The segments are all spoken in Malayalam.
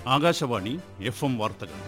ആകാശവാണി എഫ് എം വാർത്തകൾ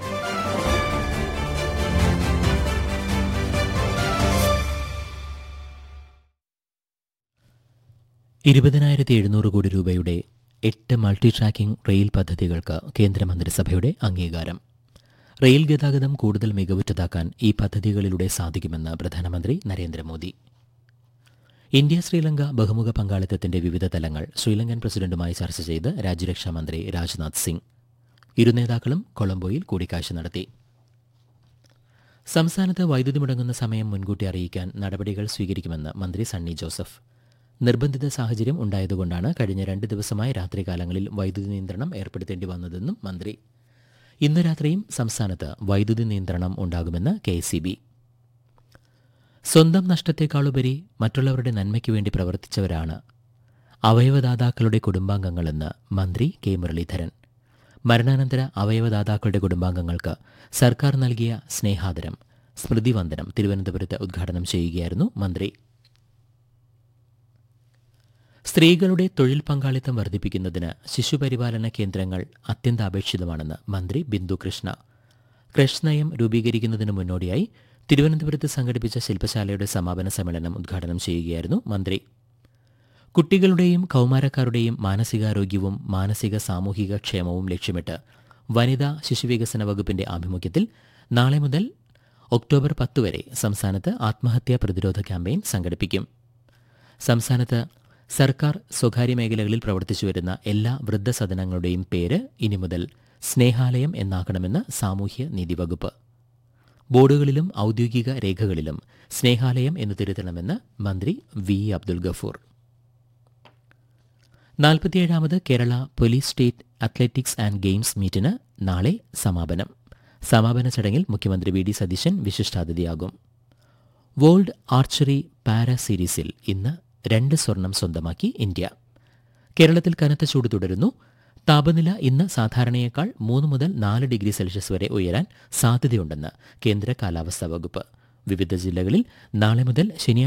ഇരുപതിനായിരത്തി എഴുന്നൂറ് കോടി രൂപയുടെ എട്ട് മൾട്ടി ട്രാക്കിംഗ് റെയിൽ പദ്ധതികൾക്ക് കേന്ദ്രമന്ത്രിസഭയുടെ അംഗീകാരം റെയിൽ ഗതാഗതം കൂടുതൽ മികവുറ്റതാക്കാൻ ഈ പദ്ധതികളിലൂടെ സാധിക്കുമെന്ന് പ്രധാനമന്ത്രി നരേന്ദ്രമോദി ഇന്ത്യ ശ്രീലങ്ക ബഹുമുഖ പങ്കാളിത്തത്തിന്റെ വിവിധ തലങ്ങൾ ശ്രീലങ്കൻ പ്രസിഡന്റുമായി ചർച്ച ചെയ്ത് രാജ്യരക്ഷാമന്ത്രി രാജ്നാഥ് സിംഗ് ഇരു നേതാക്കളും കൊളംബോയിൽ കൂടിക്കാഴ്ച നടത്തി സംസ്ഥാനത്ത് വൈദ്യുതി മുടങ്ങുന്ന സമയം മുൻകൂട്ടി അറിയിക്കാൻ നടപടികൾ സ്വീകരിക്കുമെന്ന് മന്ത്രി സണ്ണി ജോസഫ് നിർബന്ധിത സാഹചര്യം ഉണ്ടായതുകൊണ്ടാണ് കഴിഞ്ഞ രണ്ട് ദിവസമായി രാത്രികാലങ്ങളിൽ വൈദ്യുതി നിയന്ത്രണം ഏർപ്പെടുത്തേണ്ടി വന്നതെന്നും മന്ത്രി ഇന്ന് രാത്രിയും സംസ്ഥാനത്ത് വൈദ്യുതി നിയന്ത്രണം ഉണ്ടാകുമെന്ന് കെ സ്വന്തം നഷ്ടത്തെക്കാളുപരി മറ്റുള്ളവരുടെ നന്മയ്ക്ക് വേണ്ടി പ്രവർത്തിച്ചവരാണ് അവയവദാതാക്കളുടെ കുടുംബാംഗങ്ങളെന്ന് മന്ത്രി കെ മുരളീധരൻ മരണാനന്തര അവയവദാതാക്കളുടെ കുടുംബാംഗങ്ങൾക്ക് സർക്കാർ നൽകിയ സ്നേഹാദരം സ്മൃതിവന്ദനം തിരുവനന്തപുരത്ത് ഉദ്ഘാടനം ചെയ്യുകയായിരുന്നു മന്ത്രി സ്ത്രീകളുടെ തൊഴിൽ പങ്കാളിത്തം വർദ്ധിപ്പിക്കുന്നതിന് ശിശുപരിപാലന കേന്ദ്രങ്ങൾ അത്യന്താപേക്ഷിതമാണെന്ന് മന്ത്രി ബിന്ദു കൃഷ്ണ ക്രഷ് നയം രൂപീകരിക്കുന്നതിന് മുന്നോടിയായി തിരുവനന്തപുരത്ത് സംഘടിപ്പിച്ച ശില്പശാലയുടെ സമാപന സമ്മേളനം ഉദ്ഘാടനം ചെയ്യുകയായിരുന്നു മന്ത്രി കുട്ടികളുടെയും കൗമാരക്കാരുടെയും മാനസികാരോഗ്യവും മാനസിക സാമൂഹിക ക്ഷേമവും ലക്ഷ്യമിട്ട് വനിതാ ശിശുവികസന വകുപ്പിന്റെ ആഭിമുഖ്യത്തിൽ നാളെ മുതൽ ഒക്ടോബർ പത്ത് വരെ സംസ്ഥാനത്ത് ആത്മഹത്യാ പ്രതിരോധ ക്യാമ്പയിൻ സംഘടിപ്പിക്കും സംസ്ഥാനത്ത് സർക്കാർ സ്വകാര്യ മേഖലകളിൽ പ്രവർത്തിച്ചുവരുന്ന എല്ലാ വൃദ്ധസദനങ്ങളുടെയും പേര് ഇനി മുതൽ സ്നേഹാലയം എന്നാക്കണമെന്ന് സാമൂഹ്യ നീതി വകുപ്പ് ബോർഡുകളിലും ഔദ്യോഗിക രേഖകളിലും സ്നേഹാലയം എന്ന് തിരുത്തണമെന്ന് മന്ത്രി വി അബ്ദുൽ ഗഫൂർ നാൽപ്പത്തിയേഴാമത് Kerala police state athletics and games മീറ്റിന് നാളെ സമാപനം സമാപന ചടങ്ങിൽ മുഖ്യമന്ത്രി വി ഡി സതീശൻ വിശിഷ്ടാതിഥിയാകും വേൾഡ് ആർച്ചറി പാരാ സീരീസിൽ ഇന്ന് രണ്ട് സ്വർണം സ്വന്തമാക്കി ഇന്ത്യ കേരളത്തിൽ കനത്ത ചൂട് തുടരുന്നു താപനില ഇന്ന് സാധാരണയേക്കാൾ മൂന്ന് മുതൽ നാല് ഡിഗ്രി സെൽഷ്യസ് വരെ ഉയരാൻ സാധ്യതയുണ്ടെന്ന് കേന്ദ്ര കാലാവസ്ഥാ വകുപ്പ് വിവിധ ജില്ലകളിൽ നാളെ മുതൽ ശനിയാഴ്ച